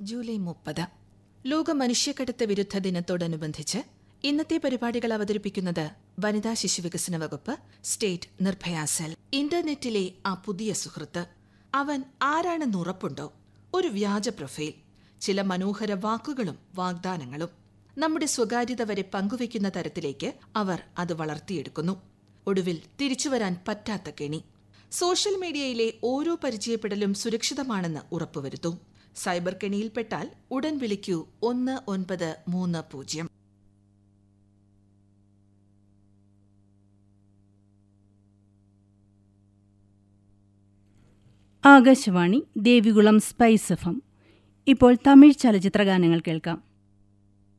July മുപ്പത് ലോക മനുഷ്യക്കടത്ത് വിരുദ്ധ ദിനത്തോടനുബന്ധിച്ച് ഇന്നത്തെ പരിപാടികൾ അവതരിപ്പിക്കുന്നത് വനിതാ ശിശുവികസന വകുപ്പ് സ്റ്റേറ്റ് നിർഭയ സെൽ ഇന്റർനെറ്റിലെ ആ പുതിയ സുഹൃത്ത് അവൻ ആരാണെന്ന് ഉറപ്പുണ്ടോ ഒരു വ്യാജ പ്രൊഫൈൽ ചില മനോഹര വാക്കുകളും വാഗ്ദാനങ്ങളും നമ്മുടെ സ്വകാര്യത വരെ പങ്കുവയ്ക്കുന്ന തരത്തിലേക്ക് അവർ അത് വളർത്തിയെടുക്കുന്നു ഒടുവിൽ തിരിച്ചുവരാൻ പറ്റാത്ത കെണി സോഷ്യൽ മീഡിയയിലെ ഓരോ പരിചയപ്പെടലും സുരക്ഷിതമാണെന്ന് ഉറപ്പുവരുത്തൂ സൈബർ കെണിയിൽപ്പെട്ടാൽ ഉടൻ വിളിക്കൂ ഒന്ന് ഒൻപത് മൂന്ന് പൂജ്യം Akashvani Devikulam spice F M ഇപ്പോൾ തമിഴ് ചലച്ചിത്ര ഗാനങ്ങൾ കേൾക്കാം